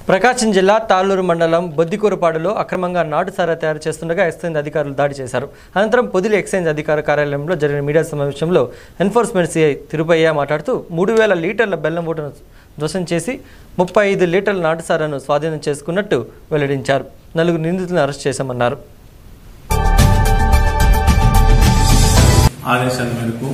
ప్రకాశం జిల్లా తాళ్ళూరు మండలం బొద్దికూరపాడులో అక్రమంగా నాటు సారా తయారు చేస్తుండగా ఎక్సైజ్ అధికారులు దాడి చేశారు అనంతరం పొదిలి ఎక్సైజ్ అధికార కార్యాలయంలో జరిగిన మీడియా సమావేశంలో ఎన్ఫోర్స్మెంట్ సిఐ తిరుపయ్య మాట్లాడుతూ మూడు వేల లీటర్ల బెల్లం మూటను ధ్వసం చేసి ముప్పై ఐదు లీటర్ల నాటు సారాను స్వాధీనం చేసుకున్నట్టు వెల్లడించారు నలుగురు నిందితులను అరెస్ట్ చేశామన్నారు ఆదేశాల మేరకు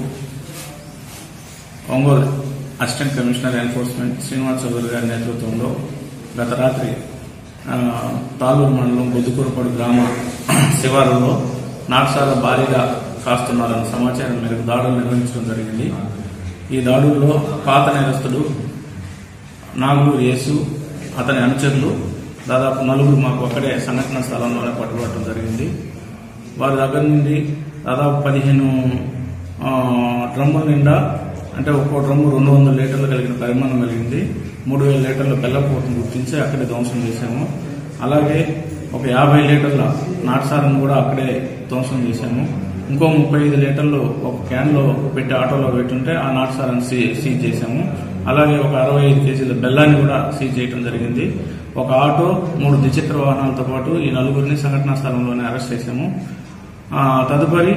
Ongole assistant commissioner enforcement Srinivas Chowdary గారి నేతృత్వంలో గత రాత్రి ఆ, తాళ్ళూరు మండలం బొద్దుకూరపాడు గ్రామ శివారులో నాటసాల భారీగా కాస్తున్నారన్న సమాచారం మేరకు దాడులు నిర్వహించడం జరిగింది ఈ దాడుల్లో పాత నేరస్తుడు నాగులూరు యేసు అతని అనుచరులు దాదాపు నలుగురు మాకు అక్కడే సంఘటన స్థలంలోనే పట్టుబడటం జరిగింది వారి దగ్గర నుండి దాదాపు పదిహేను ఆ, డ్రమ్ముల నిండా అంటే ఒక్కో డ్రమ్ము రెండు వందల లీటర్లు కలిగిన పరిమాణం కలిగింది మూడు వేల లీటర్ల బెల్లపూటను గుర్తించి అక్కడే ధ్వంసం చేశాము అలాగే ఒక యాభై లీటర్ల నాటసాలను కూడా అక్కడే ధ్వంసం చేశాము ఇంకో ముప్పై ఐదు లీటర్లు ఒక క్యాన్లో పెట్టి ఆటోలో పెట్టుంటే ఆ నాటసారాన్ని సీ సీజ్ చేశాము అలాగే ఒక అరవై ఐదు కేజీల బెల్లాన్ని కూడా సీజ్ చేయడం జరిగింది ఒక ఆటో మూడు ద్విచక్ర వాహనాలతో పాటు ఈ నలుగురిని సంఘటనా స్థలంలోనే అరెస్ట్ చేశాము ఆ, తదుపరి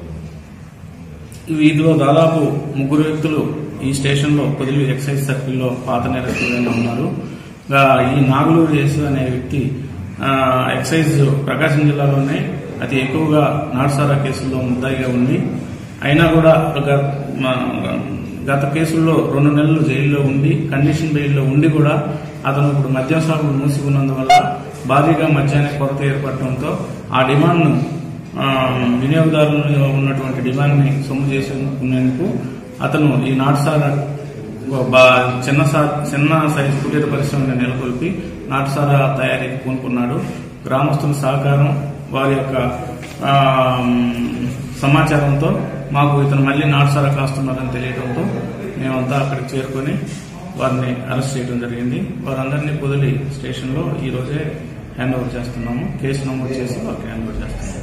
వీటిలో దాదాపు ముగ్గురు వ్యక్తులు ఈ స్టేషన్లో పొదిలి ఎక్సైజ్ సర్కిల్లో పాత నేరస్తులుగానే ఉన్నారు ఇంకా ఈ నాగులూరు యేసు అనే వ్యక్తి ఆ, ఎక్సైజ్ ప్రకాశం జిల్లాలోనే అతి ఎక్కువగా నాటుసారా కేసుల్లో ముద్దాయిగా ఉంది అయినా కూడా గ- మా- గత కేసుల్లో రెండు నెలలు జైల్లో ఉండి కండిషన్ బెయిల్లో ఉండి కూడా అతను ఇప్పుడు మద్యం షాపులు మూసి ఉన్నందువల్ల భారీగా మద్యానికి కొరత ఏర్పడటంతో ఆ డిమాండ్ను ఆ, వినియోగదారులు ఉన్నటువంటి డిమాండ్ని సొమ్ము చేసుకునేందుకు అతను ఈ నాటుసారా బా- చిన్న సా చిన్న సైజు కుటీర పరిశ్రమని నెలకొల్పి నాటుసారా తయారీకి పూనుకున్నాడు గ్రామస్తుల సహకారం వారి యొక్క ఆ, సమాచారంతో మాకు ఇతను మళ్ళీ నాటుసారా కాస్తున్నారని తెలియడంతో మేమంతా అక్కడికి చేరుకొని వారిని అరెస్ట్ చేయడం జరిగింది వారందరినీ పొదిలి స్టేషన్లో ఈ రోజే హ్యాండ్ ఓవర్ చేస్తున్నాము కేసు నమోదు చేసి వారికి హ్యాండ్ ఓవర్ చేస్తున్నాము